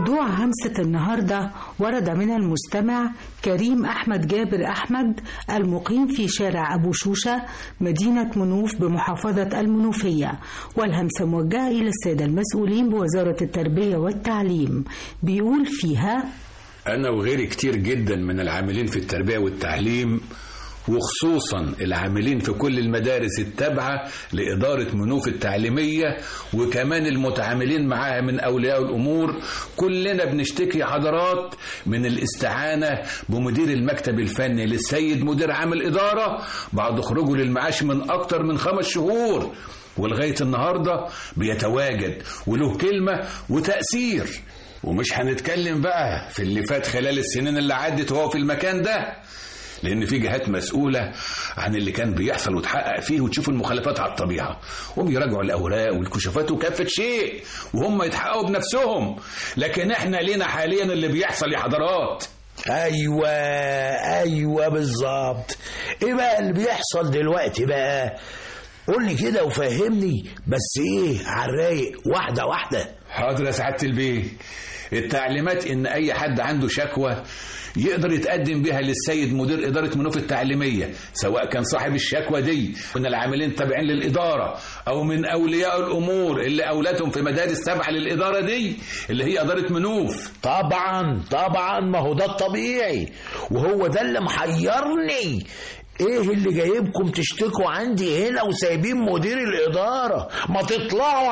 موضوع همسة النهاردة ورد من المستمع كريم أحمد جابر أحمد المقيم في شارع أبو شوشة مدينة منوف بمحافظة المنوفية والهمسة موجهة إلى السادة المسؤولين بوزارة التربية والتعليم بيقول فيها أنا وغيري كتير جدا من العاملين في التربية والتعليم وخصوصا العاملين في كل المدارس التابعة لإدارة منوف التعليمية وكمان المتعاملين معاها من أولياء الأمور كلنا بنشتكي حضرات من الاستعانة بمدير المكتب الفني للسيد مدير عام الإدارة بعد خروجه للمعاش من أكتر من خمس شهور ولغاية النهاردة بيتواجد وله كلمة وتأثير ومش هنتكلم بقى في اللي فات خلال السنين اللي عدت وهو في المكان ده لان في جهات مسؤوله عن اللي كان بيحصل وتحقق فيه وتشوف المخالفات على الطبيعه هم يراجعوا الاوراق والكشوفات وكافه شيء وهم يتحققوا بنفسهم لكن احنا لينا حاليا اللي بيحصل يا حضرات ايوه ايوه بالظبط ايه بقى اللي بيحصل دلوقتي بقى قول لي كده وفهمني بس ايه على الرايق واحده واحده حاضر يا سعاده البيه التعليمات ان اي حد عنده شكوى يقدر يتقدم بها للسيد مدير إدارة منوف التعليمية سواء كان صاحب الشكوى دي من العاملين التابعين للإدارة أو من أولياء الأمور اللي أولادهم في مدارس تابعة للإدارة دي اللي هي إدارة منوف طبعا طبعا ما هو ده الطبيعي وهو ده اللي محيرني ايه اللي جايبكم تشتكوا عندي هنا وسايبين مدير الاداره ما تطلعوا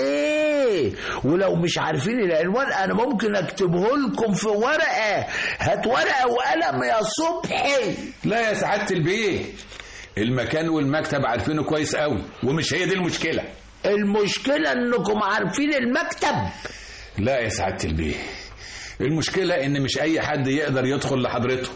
عليه ولو مش عارفين العنوان انا ممكن اكتبه لكم في ورقه هات ورقه وقلم يا صبحي لا يا سعاده البيه المكان والمكتب عارفينه كويس قوي ومش هي دي المشكله المشكله انكم عارفين المكتب لا يا سعاده البيه المشكله ان مش اي حد يقدر يدخل لحضرته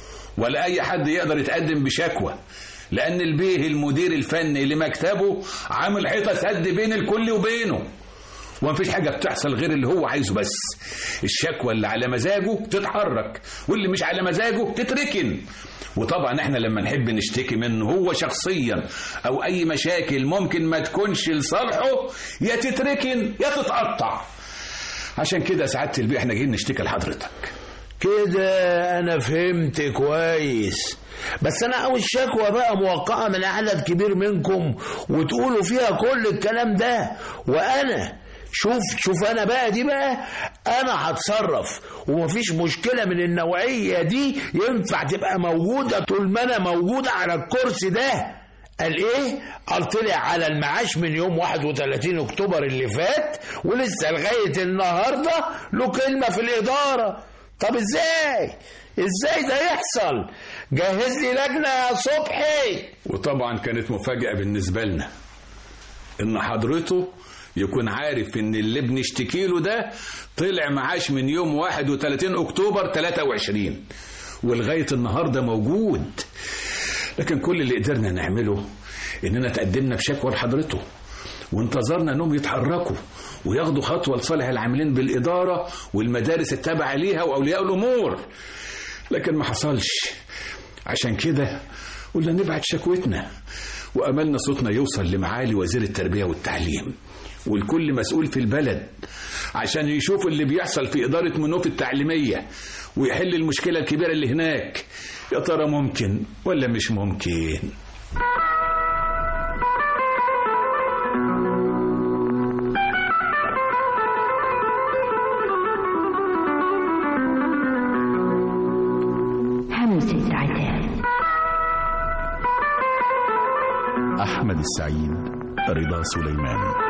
ولا اي حد يقدر يتقدم بشكوى لان البيه المدير الفني لمكتبه عامل حيطه سد بين الكل وبينه ومفيش حاجه بتحصل غير اللي هو عايزه بس الشكوى اللي على مزاجه تتحرك واللي مش على مزاجه تتركن وطبعا احنا لما نحب نشتكي منه هو شخصيا او اي مشاكل ممكن ما تكونش لصالحه يا تتركن يا تتقطع عشان كده سعاده البيه احنا جايين نشتكي لحضرتك كده انا فهمت كويس بس انا عاوز شكوى بقى موقعه من عدد كبير منكم وتقولوا فيها كل الكلام ده وانا شوف شوف انا بقى دي بقى انا هتصرف ومفيش مشكله من النوعيه دي ينفع تبقى موجوده طول ما انا موجوده على الكرسي ده قال ايه؟ قال طلع على المعاش من يوم 31 اكتوبر اللي فات ولسه لغايه النهارده له كلمه في الاداره طب ازاي ازاي ده يحصل جهز لي لجنه يا صبحي وطبعا كانت مفاجاه بالنسبه لنا ان حضرته يكون عارف ان اللي بنشتكي له ده طلع معاش من يوم 31 اكتوبر 23 ولغايه النهارده موجود لكن كل اللي قدرنا نعمله اننا تقدمنا بشكوى لحضرته وانتظرنا انهم يتحركوا وياخدوا خطوه لصالح العاملين بالاداره والمدارس التابعه ليها واولياء الامور لكن ما حصلش عشان كده قلنا نبعت شكوتنا واملنا صوتنا يوصل لمعالي وزير التربيه والتعليم والكل مسؤول في البلد عشان يشوف اللي بيحصل في إدارة منوف التعليمية ويحل المشكلة الكبيرة اللي هناك يا ترى ممكن ولا مش ممكن همسة عتاب أحمد السعيد رضا سليمان